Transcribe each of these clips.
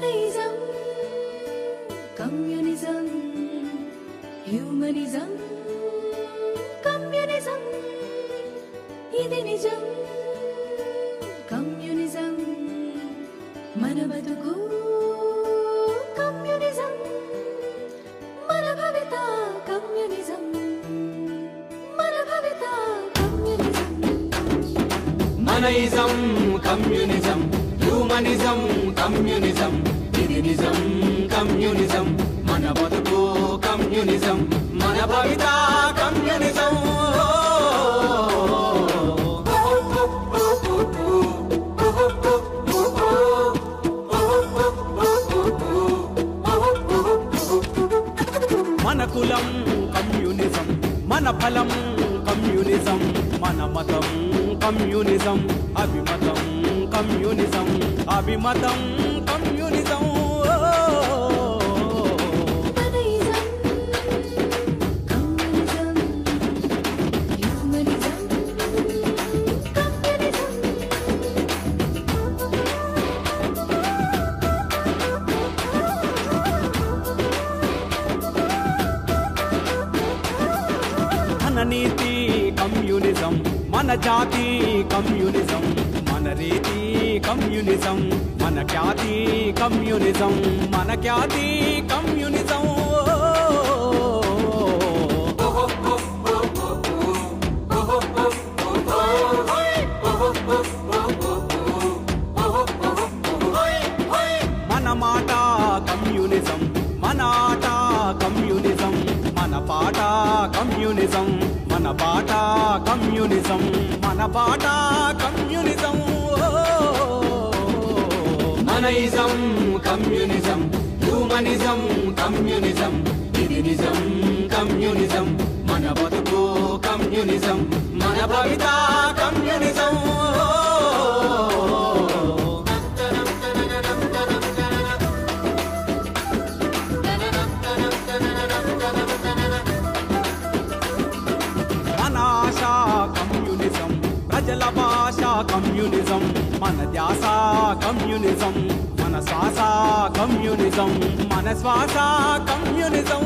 మనైజం communism humanism communism ఇది నిజం communism మన బతుకు కమ్యూనిజం మన భవిత కమ్యూనిజం మన భవిత కమ్యూనిజం మనయిజం కమ్యూనిజం హ్యూమనిజం కమ్యూనిజం ఇది నిజం కమ్యూనిజం మన బతుకు కమ్యూనిజం మన భవిత కమ్యూనిజం మన కులం కమ్యూనిజం మన ఫలం కమ్యూనిజం మన మతం కమ్యూనిజం అభిమతం కమ్యూనిజం అభిమతం కమ్యూనిజం మనైజం కమ్యూనిజం హ్యూమనిజం కమ్యూనిజం మన నీతి కమ్యూనిజం మన జాతి కమ్యూనిజం మన రీతి కమ్యూనిజం మన ఖ్యాతి కమ్యూనిజం మన ఖ్యాతి కమ్యూనిజం మన మాట కమ్యూనిజం మన ఆట కమ్యూనిజం మన పాట కమ్యూనిజం మన బాట కమ్యూనిజం మన బాట కమ్యూనిజం మనయిజం కమ్యూనిజం హ్యూమనిజం కమ్యూనిజం ఇది నిజం కమ్యూనిజం మన బతుకు కమ్యూనిజం మన భవిత కమ్యూనిజం మన ఆశ కమ్యూనిజం ప్రజల భాష కమ్యూనిజం మన ధ్యాస కమ్యూనిజం మన శ్వాస కమ్యూనిజం మన శ్వాస కమ్యూనిజం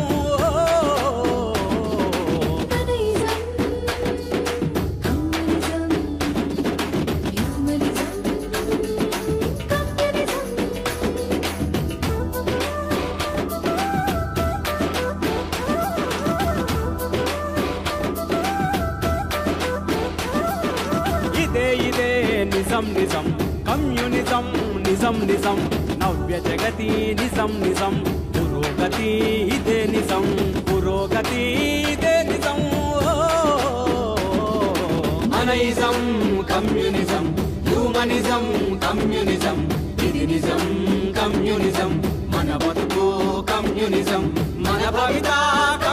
మనైజం కమ్యూనిజం హ్యూమనిజం కమ్యూనిజం ఇదే ఇదే నిజం నిజం కమ్యూనిజం నిజం నిజం నవ్య జగతి నిజం నిజం పురోగతి ఇదే నిజం పురోగతి ఇదే నిజం మనయిజం కమ్యూనిజం హ్యూమనిజం కమ్యూనిజం ఇది నిజం కమ్యూనిజం మన బతుకు కమ్యూనిజం మన భవిత